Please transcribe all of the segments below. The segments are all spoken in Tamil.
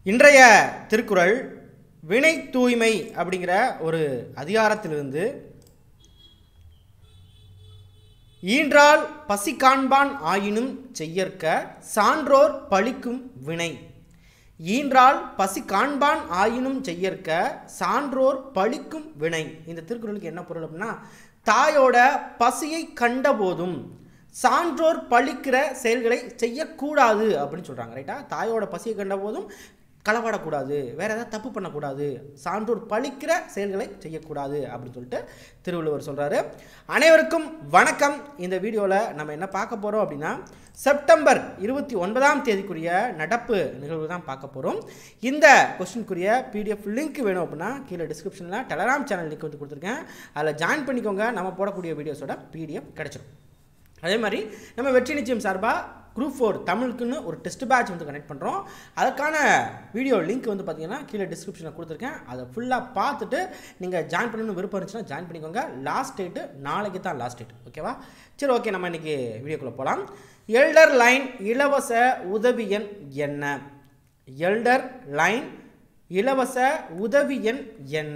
இன்றைய திருக்குறள் வினை தூய்மை அப்படிங்கிற ஒரு அதிகாரத்திலிருந்து ஈன்றால் பசி காண்பான் ஆயினும் செய்யற்க சான்றோர் பழிக்கும் வினை ஈன்றால் பசி காண்பான் ஆயினும் செய்யற்க சான்றோர் பழிக்கும் வினை இந்த திருக்குறளுக்கு என்ன பொருள் அப்படின்னா தாயோட பசியை கண்டபோதும் சான்றோர் பழிக்கிற செயல்களை செய்யக்கூடாது அப்படின்னு சொல்கிறாங்க ரைட்டா தாயோட பசியை கண்டபோதும் களவாடக்கூடாது வேற ஏதாவது தப்பு பண்ணக்கூடாது சான்றோர் பழிக்கிற செயல்களை செய்யக்கூடாது அப்படின்னு சொல்லிட்டு திருவள்ளுவர் சொல்கிறாரு அனைவருக்கும் வணக்கம் இந்த வீடியோவில் நம்ம என்ன பார்க்க போகிறோம் அப்படின்னா செப்டம்பர் இருபத்தி ஒன்பதாம் தேதிக்குரிய நடப்பு நிகழ்வு தான் பார்க்க போகிறோம் இந்த கொஸ்டினுக்குரிய பிடிஎஃப் லிங்க் வேணும் அப்படின்னா கீழே டிஸ்கிரிப்ஷனில் டெலகிராம் சேனல் லிங்க் வந்து கொடுத்துருக்கேன் அதில் ஜாயின் பண்ணிக்கோங்க நம்ம போடக்கூடிய வீடியோஸோட பிடிஎஃப் கிடச்சிரும் அதே மாதிரி நம்ம வெற்றி நிச்சயம் சார்பாக குரூப் ஃபோர் தமிழுக்குன்னு ஒரு டெஸ்ட் பேட்ச் வந்து கனெக்ட் பண்ணுறோம் அதுக்கான வீடியோ லிங்க் வந்து பார்த்தீங்கன்னா கீழே டிஸ்கிரிப்ஷனில் கொடுத்துருக்கேன் அதை ஃபுல்லாக பார்த்துட்டு நீங்கள் ஜாயின் பண்ணணும்னு விருப்பம் இருந்துச்சுன்னா ஜாயின் பண்ணிக்கோங்க லாஸ்ட் டேட்டு நாளைக்கு தான் லாஸ்ட் டேட் ஓகேவா சரி ஓகே நம்ம இன்றைக்கி வீடியோக்குள்ளே போகலாம் எல்டர் லைன் இலவச உதவி எண் என்ன எல்டர் லைன் இலவச உதவி எண் என்ன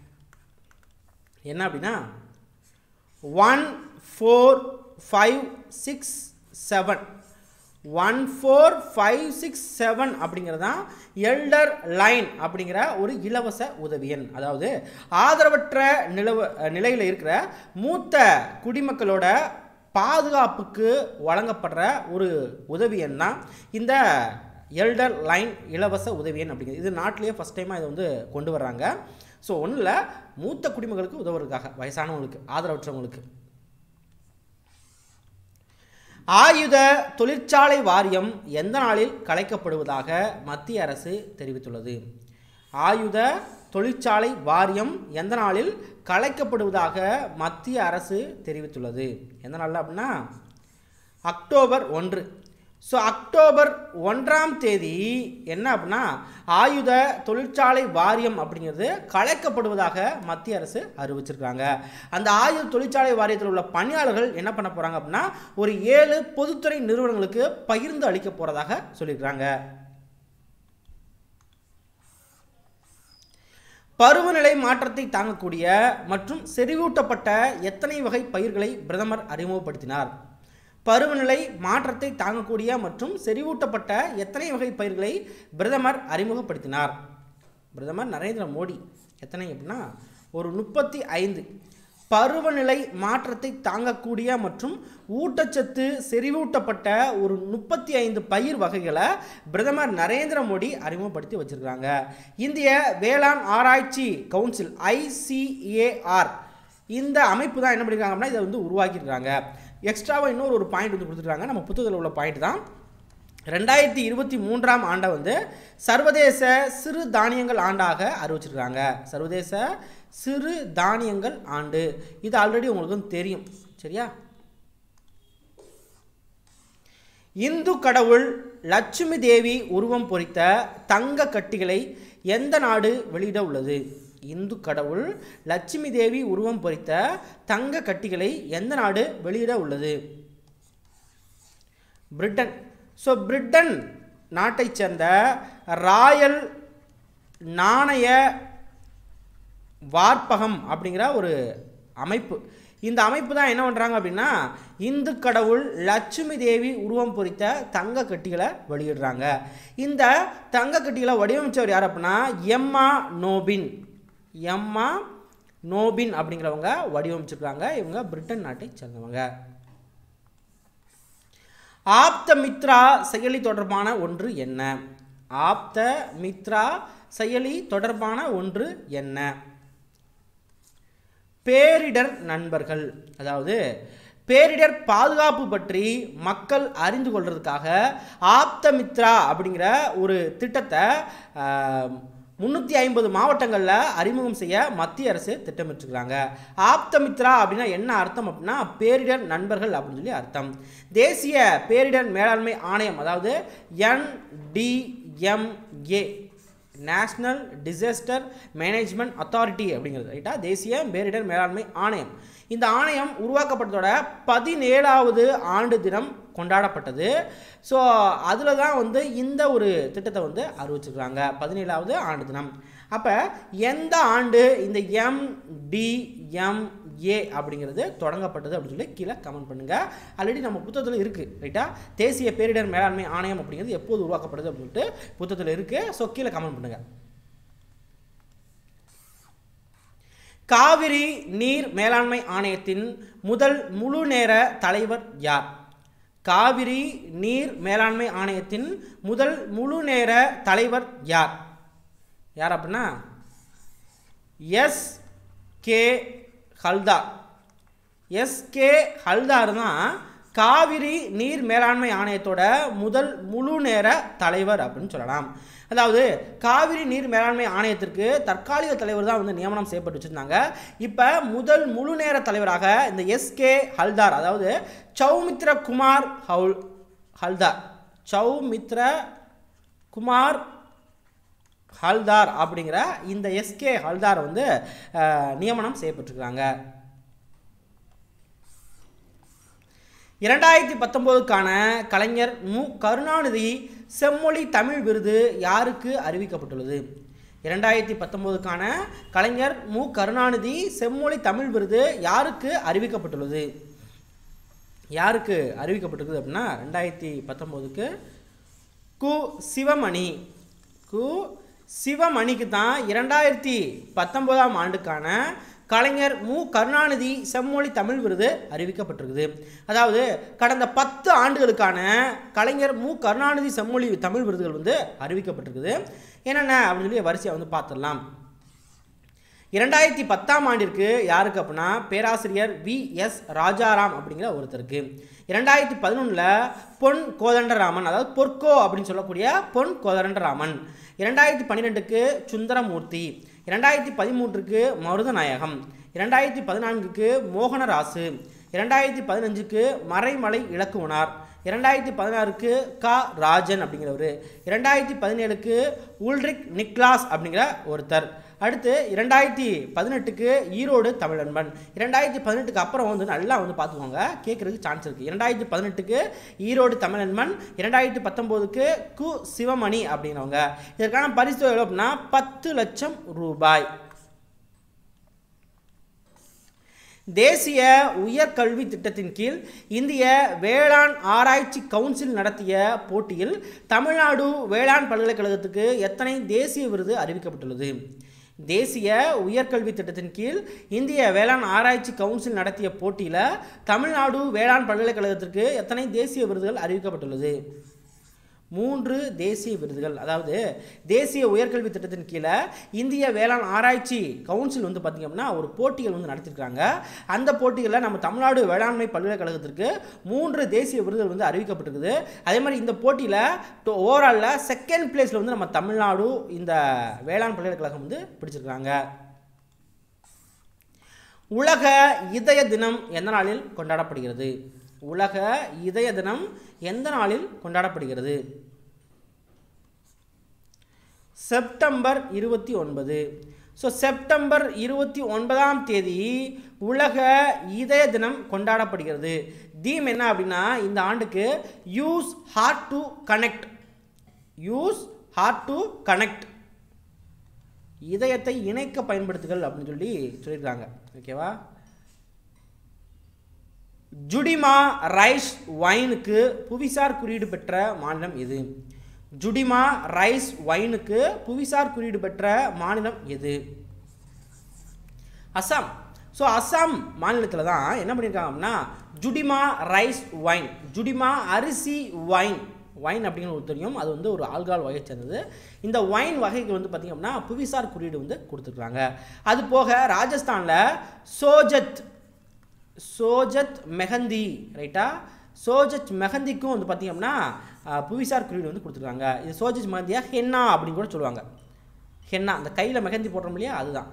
என்ன அப்படின்னா one four five six seven one four five six seven அப்படிங்கிறது தான் எல்டர் லைன் அப்படிங்கிற ஒரு இலவச உதவி எண் அதாவது ஆதரவற்ற நிலவ நிலையில் இருக்கிற மூத்த குடிமக்களோட பாதுகாப்புக்கு வழங்கப்படுற ஒரு உதவி எண் தான் இந்த எல்டர் லைன் இலவச உதவி எண் அப்படிங்கிறது இது நாட்டிலேயே ஃபஸ்ட் டைமாக இதை வந்து கொண்டு வர்றாங்க ஸோ ஒன்றும் இல்லை மூத்த குடிமக்களுக்கு உதவுறதுக்காக வயசானவங்களுக்கு ஆதரவற்றவங்களுக்கு ஆயுத தொழிற்சாலை வாரியம் எந்த நாளில் கலைக்கப்படுவதாக மத்திய அரசு தெரிவித்துள்ளது ஆயுத தொழிற்சாலை வாரியம் எந்த நாளில் கலைக்கப்படுவதாக மத்திய அரசு தெரிவித்துள்ளது எந்த நாளில் அப்படின்னா அக்டோபர் ஒன்று ஸோ அக்டோபர் ஒன்றாம் தேதி என்ன அப்படின்னா ஆயுத தொழிற்சாலை வாரியம் அப்படிங்கிறது கலைக்கப்படுவதாக மத்திய அரசு அறிவிச்சிருக்காங்க அந்த ஆயுத தொழிற்சாலை வாரியத்தில் உள்ள பணியாளர்கள் என்ன பண்ண போகிறாங்க அப்படின்னா ஒரு ஏழு பொதுத்துறை நிறுவனங்களுக்கு பகிர்ந்து அளிக்க போகிறதாக சொல்லியிருக்கிறாங்க பருவநிலை மாற்றத்தை தாங்கக்கூடிய மற்றும் செறிவூட்டப்பட்ட எத்தனை வகை பயிர்களை பிரதமர் அறிமுகப்படுத்தினார் பருவநிலை மாற்றத்தை தாங்கக்கூடிய மற்றும் செறிவூட்டப்பட்ட எத்தனை வகை பயிர்களை பிரதமர் அறிமுகப்படுத்தினார் பிரதமர் நரேந்திர மோடி எத்தனை அப்படின்னா ஒரு முப்பத்தி ஐந்து பருவநிலை மாற்றத்தை தாங்கக்கூடிய மற்றும் ஊட்டச்சத்து செறிவூட்டப்பட்ட ஒரு முப்பத்தி ஐந்து பயிர் வகைகளை பிரதமர் நரேந்திர மோடி அறிமுகப்படுத்தி வச்சிருக்காங்க இந்திய வேளாண் ஆராய்ச்சி கவுன்சில் ஐசிஏஆர் இந்த அமைப்பு தான் என்ன பண்ணியிருக்காங்க அப்படின்னா இதை வந்து உருவாக்கியிருக்காங்க எக்ஸ்ட்ராவாக இன்னொரு ஒரு பாயிண்ட் வந்து கொடுத்துருக்காங்க நம்ம புத்தகத்தில் உள்ள பாயிண்ட் தான் ரெண்டாயிரத்தி இருபத்தி மூன்றாம் ஆண்டை வந்து சர்வதேச சிறு தானியங்கள் ஆண்டாக அறிவிச்சிருக்காங்க சர்வதேச சிறு தானியங்கள் ஆண்டு இது ஆல்ரெடி உங்களுக்கு வந்து தெரியும் சரியா இந்து கடவுள் லட்சுமி தேவி உருவம் பொறித்த தங்க கட்டிகளை எந்த நாடு வெளியிட உள்ளது இந்து கடவுள் லட்சுமி தேவி உருவம் பொறித்த தங்க கட்டிகளை எந்த நாடு வெளியிட உள்ளது பிரிட்டன் ஸோ பிரிட்டன் நாட்டைச் சேர்ந்த ராயல் நாணய வார்ப்பகம் அப்படிங்கிற ஒரு அமைப்பு இந்த அமைப்பு தான் என்ன பண்ணுறாங்க அப்படின்னா இந்து கடவுள் லட்சுமி தேவி உருவம் பொறித்த தங்க கட்டிகளை வெளியிடுறாங்க இந்த தங்க கட்டிகளை வடிவமைச்சவர் யார் அப்படின்னா எம்மா நோபின் எம்மா நோபின் அப்படிங்கிறவங்க வடிவமைச்சிருக்காங்க இவங்க பிரிட்டன் நாட்டை சேர்ந்தவங்க ஆப்த மித்ரா செயலி தொடர்பான ஒன்று என்ன ஆப்த மித்ரா செயலி தொடர்பான ஒன்று என்ன பேரிடர் நண்பர்கள் அதாவது பேரிடர் பாதுகாப்பு பற்றி மக்கள் அறிந்து கொள்றதுக்காக ஆப்தமித்ரா அப்படிங்கிற ஒரு திட்டத்தை முந்நூற்றி ஐம்பது மாவட்டங்களில் அறிமுகம் செய்ய மத்திய அரசு திட்டமிட்டிருக்கிறாங்க ஆப்தமித்ரா அப்படின்னா என்ன அர்த்தம் அப்படின்னா பேரிடர் நண்பர்கள் அப்படின்னு சொல்லி அர்த்தம் தேசிய பேரிடர் மேலாண்மை ஆணையம் அதாவது NDMA national disaster management authority அப்படிங்கிறது ரைட்டா தேசிய பேரிடர் மேலாண்மை ஆணையம் இந்த ஆணையம் உருவாக்கப்பட்டதோட பதினேழாவது ஆண்டு தினம் கொண்டாடப்பட்டது ஸோ அதில் தான் வந்து இந்த ஒரு திட்டத்தை வந்து அறிவிச்சிருக்காங்க பதினேழாவது ஆண்டு தினம் அப்போ எந்த ஆண்டு இந்த எம்டிஎம்ஏ அப்படிங்கிறது தொடங்கப்பட்டது அப்படின்னு சொல்லி கீழே கமெண்ட் பண்ணுங்கள் ஆல்ரெடி நம்ம புத்தகத்தில் இருக்குது ரைட்டா தேசிய பேரிடர் மேலாண்மை ஆணையம் அப்படிங்கிறது எப்போது உருவாக்கப்படுது அப்படின்னு சொல்லிட்டு புத்தகத்தில் இருக்குது ஸோ கீழே கமெண்ட் பண்ணுங்கள் காவிரி நீர் மேலாண்மை ஆணையத்தின் முதல் முழு நேர தலைவர் யார் காவிரி நீர் மேலாண்மை ஆணையத்தின் முதல் முழு நேர தலைவர் யார் யார் அப்படின்னா S K Haldar S K Haldar தான் காவிரி நீர் மேலாண்மை ஆணையத்தோட முதல் முழு நேர தலைவர் அப்படின்னு சொல்லலாம் அதாவது காவிரி நீர் மேலாண்மை ஆணையத்திற்கு தற்காலிக தலைவர் தான் வந்து நியமனம் செய்யப்பட்டு வச்சுருந்தாங்க இப்போ முதல் முழு நேர தலைவராக இந்த எஸ்கே ஹல்தார் அதாவது சௌமித்ர குமார் ஹவுல் ஹல்தார் சௌமித்ர குமார் ஹல்தார் அப்படிங்கிற இந்த எஸ்கே ஹல்தார் வந்து அஹ், நியமனம் செய்யப்பட்டிருக்கிறாங்க இரண்டாயிரத்தி பத்தொம்போதுக்கான கலைஞர் மு கருணாநிதி செம்மொழி தமிழ் விருது யாருக்கு அறிவிக்கப்பட்டுள்ளது இரண்டாயிரத்தி பத்தொம்போதுக்கான கலைஞர் மு கருணாநிதி செம்மொழி தமிழ் விருது யாருக்கு அறிவிக்கப்பட்டுள்ளது யாருக்கு அறிவிக்கப்பட்டிருக்குது அப்படின்னா ரெண்டாயிரத்தி பத்தொம்போதுக்கு கு சிவமணி கு சிவமணிக்கு தான் இரண்டாயிரத்தி பத்தொன்பதாம் ஆண்டுக்கான கலைஞர் மு கருணாநிதி செம்மொழி தமிழ் விருது அறிவிக்கப்பட்டிருக்குது அதாவது கடந்த பத்து ஆண்டுகளுக்கான கலைஞர் மு கருணாநிதி செம்மொழி தமிழ் விருதுகள் வந்து அறிவிக்கப்பட்டிருக்குது என்னென்ன அப்படின்னு சொல்லி வரிசையை வந்து பார்த்துடலாம் இரண்டாயிரத்தி பத்தாம் ஆண்டிற்கு யாருக்கு அப்படின்னா பேராசிரியர் வி எஸ் ராஜாராம் அப்படிங்கிற ஒருத்தருக்கு இரண்டாயிரத்தி பதினொன்றில் பொன் கோதண்டராமன் அதாவது பொற்கோ அப்படின்னு சொல்லக்கூடிய பொன் கோதண்டராமன் இரண்டாயிரத்தி பன்னிரெண்டுக்கு சுந்தரமூர்த்தி இரண்டாயிரத்தி பதிமூன்றுக்கு மருதநாயகம் இரண்டாயிரத்தி பதினான்குக்கு மோகனராசு இரண்டாயிரத்தி பதினஞ்சுக்கு மறைமலை இலக்குவனார் இரண்டாயிரத்தி பதினாறுக்கு கா ராஜன் அப்படிங்கிறவர் இரண்டாயிரத்தி பதினேழுக்கு உல்ரிக் நிக்லாஸ் அப்படிங்கிற ஒருத்தர் அடுத்து இரண்டாயிரத்தி பதினெட்டுக்கு ஈரோடு தமிழன்பன் இரண்டாயிரத்தி பதினெட்டுக்கு அப்புறம் வந்து நல்லா வந்து பார்த்துக்கோங்க கேட்குறதுக்கு சான்ஸ் இருக்குது இரண்டாயிரத்தி பதினெட்டுக்கு ஈரோடு தமிழன்பன் இரண்டாயிரத்தி பத்தொம்போதுக்கு கு சிவமணி அப்படிங்கிறவங்க இதற்கான பரிசு எவ்வளோ அப்படின்னா பத்து லட்சம் ரூபாய் தேசிய உயர்கல்வி திட்டத்தின் கீழ் இந்திய வேளாண் ஆராய்ச்சி கவுன்சில் நடத்திய போட்டியில் தமிழ்நாடு வேளாண் பல்கலைக்கழகத்துக்கு எத்தனை தேசிய விருது அறிவிக்கப்பட்டுள்ளது தேசிய உயர்கல்வி திட்டத்தின் கீழ் இந்திய வேளாண் ஆராய்ச்சி கவுன்சில் நடத்திய போட்டியில் தமிழ்நாடு வேளாண் பல்கலைக்கழகத்திற்கு எத்தனை தேசிய விருதுகள் அறிவிக்கப்பட்டுள்ளது மூன்று தேசிய விருதுகள் அதாவது தேசிய உயர்கல்வி திட்டத்தின் கீழே இந்திய வேளாண் ஆராய்ச்சி கவுன்சில் வந்து பார்த்திங்கன்னா ஒரு போட்டிகள் வந்து நடத்திருக்காங்க அந்த போட்டிகளில் நம்ம தமிழ்நாடு வேளாண்மை பல்கலைக்கழகத்திற்கு மூன்று தேசிய விருதுகள் வந்து அறிவிக்கப்பட்டிருக்குது அதே மாதிரி இந்த போட்டியில் ஓவராலில் செகண்ட் பிளேஸில் வந்து நம்ம தமிழ்நாடு இந்த வேளாண் பல்கலைக்கழகம் வந்து பிடிச்சிருக்காங்க உலக இதய தினம் எந்த நாளில் கொண்டாடப்படுகிறது உலக இதய தினம் எந்த நாளில் கொண்டாடப்படுகிறது செப்டம்பர் இருபத்தி ஒன்பது ஸோ செப்டம்பர் இருபத்தி ஒன்பதாம் தேதி உலக இதய தினம் கொண்டாடப்படுகிறது தீம் என்ன அப்படின்னா இந்த ஆண்டுக்கு use heart to connect use heart to connect இதயத்தை இணைக்க பயன்படுத்துகள் அப்படின்னு சொல்லி சொல்லியிருக்காங்க ஓகேவா ஜுடிமா ரைஸ் வைனுக்கு புவிசார் குறியீடு பெற்ற மாநிலம் எது ஜுடிமா ரைஸ் வைனுக்கு புவிசார் குறியீடு பெற்ற மாநிலம் எது அசாம் ஸோ அசாம் மாநிலத்தில் தான் என்ன பண்ணியிருக்காங்க அப்படின்னா ஜுடிமா ரைஸ் வைன் ஜுடிமா அரிசி வைன் வைன் அப்படிங்கிற ஒரு தெரியும் அது வந்து ஒரு ஆல்கால் வகையை சேர்ந்தது இந்த வைன் வகைக்கு வந்து பார்த்திங்க அப்படின்னா புவிசார் குறியீடு வந்து கொடுத்துருக்குறாங்க அது போக ராஜஸ்தானில் சோஜத் சோஜத் மெஹந்தி ரைட்டா சோஜத் மெஹந்திக்கும் வந்து பார்த்திங்க அப்படின்னா அஹ், புவிசார் குறியீடு வந்து கொடுத்துருக்காங்க இது சோஜத் மெஹந்தியா ஹென்னா அப்படின்னு கூட சொல்லுவாங்க ஹென்னா அந்த கையில் மெஹந்தி போடுறோம் இல்லையா அதுதான்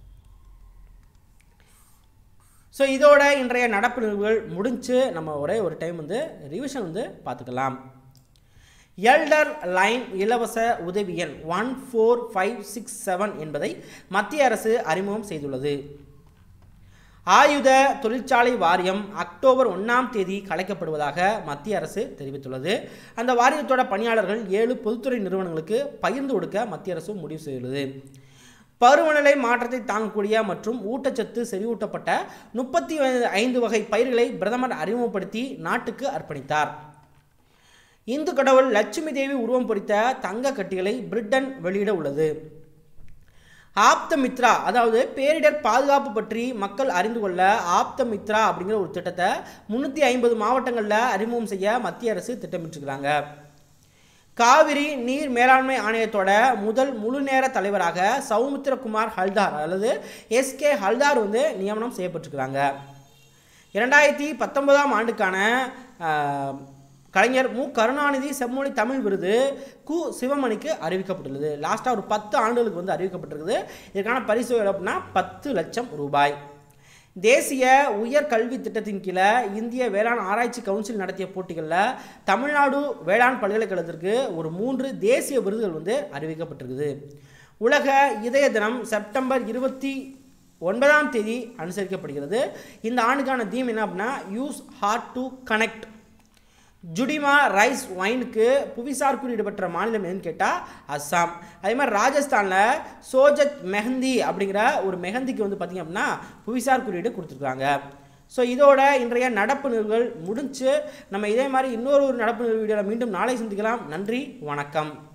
ஸோ இதோட இன்றைய நடப்பு நிகழ்வுகள் முடிஞ்சு நம்ம ஒரே ஒரு டைம் வந்து ரிவிஷன் வந்து பார்த்துக்கலாம் எல்டர் லைன் இலவச உதவி எண் one four five six seven என்பதை மத்திய அரசு அறிமுகம் செய்துள்ளது ஆயுத தொழிற்சாலை வாரியம் அக்டோபர் ஒன்றாம் தேதி கலைக்கப்படுவதாக மத்திய அரசு தெரிவித்துள்ளது அந்த வாரியத்தோட பணியாளர்கள் ஏழு பொதுத்துறை நிறுவனங்களுக்கு பகிர்ந்து கொடுக்க மத்திய அரசு முடிவு செய்துள்ளது பருவநிலை மாற்றத்தை தாங்கக்கூடிய மற்றும் ஊட்டச்சத்து செறிவூட்டப்பட்ட முப்பத்தி ஐந்து வகை பயிர்களை பிரதமர் அறிமுகப்படுத்தி நாட்டுக்கு அர்ப்பணித்தார் இந்து கடவுள் லட்சுமி தேவி உருவம் பொறித்த தங்க கட்டிகளை பிரிட்டன் வெளியிட உள்ளது ஆப்த மித்ரா அதாவது பேரிடர் பாதுகாப்பு பற்றி மக்கள் அறிந்து கொள்ள ஆப்த மித்ரா அப்படிங்கிற ஒரு திட்டத்தை முந்நூற்றி ஐம்பது மாவட்டங்களில் அறிமுகம் செய்ய மத்திய அரசு திட்டமிட்டிருக்கிறாங்க காவிரி நீர் மேலாண்மை ஆணையத்தோட முதல் முழு நேர தலைவராக சௌமித்ரகுமார் ஹல்தார் அல்லது எஸ்கே ஹல்தார் வந்து நியமனம் செய்யப்பட்டிருக்கிறாங்க இரண்டாயிரத்தி பத்தொன்பதாம் ஆண்டுக்கான ஆஹ், கலைஞர் மு கருணாநிதி செம்மொழி தமிழ் விருது கு சிவமணிக்கு அறிவிக்கப்பட்டுள்ளது லாஸ்ட்டாக ஒரு பத்து ஆண்டுகளுக்கு வந்து அறிவிக்கப்பட்டிருக்குது இதற்கான பரிசு எவ்வளவு அப்படின்னா பத்து லட்சம் ரூபாய் தேசிய உயர் கல்வி திட்டத்தின் கீழே இந்திய வேளாண் ஆராய்ச்சி கவுன்சில் நடத்திய போட்டிகளில் தமிழ்நாடு வேளாண் பல்கலைக்கழகத்திற்கு ஒரு மூன்று தேசிய விருதுகள் வந்து அறிவிக்கப்பட்டிருக்குது உலக இதய தினம் செப்டம்பர் இருபத்தி ஒன்பதாம் தேதி அனுசரிக்கப்படுகிறது இந்த ஆண்டுக்கான தீம் என்ன அப்படின்னா use heart to connect Judima rice ஒயினுக்கு புவிசார் குறியீடு பெற்ற மாநிலம் எதுன்னு கேட்டால் அஸ்ஸாம் அதே மாதிரி ராஜஸ்தானில் சோஜத் மெஹந்தி அப்படிங்கிற ஒரு மெஹந்திக்கு வந்து பார்த்திங்க அப்படின்னா புவிசார் குறியீடு கொடுத்துருக்காங்க ஸோ இதோட இன்றைய நடப்பு நிகழ்வுகள் முடிஞ்சு நம்ம இதே மாதிரி இன்னொரு ஒரு நடப்பு நிகழ்வு வீடியோவில் மீண்டும் நாளை சந்திக்கலாம் நன்றி வணக்கம்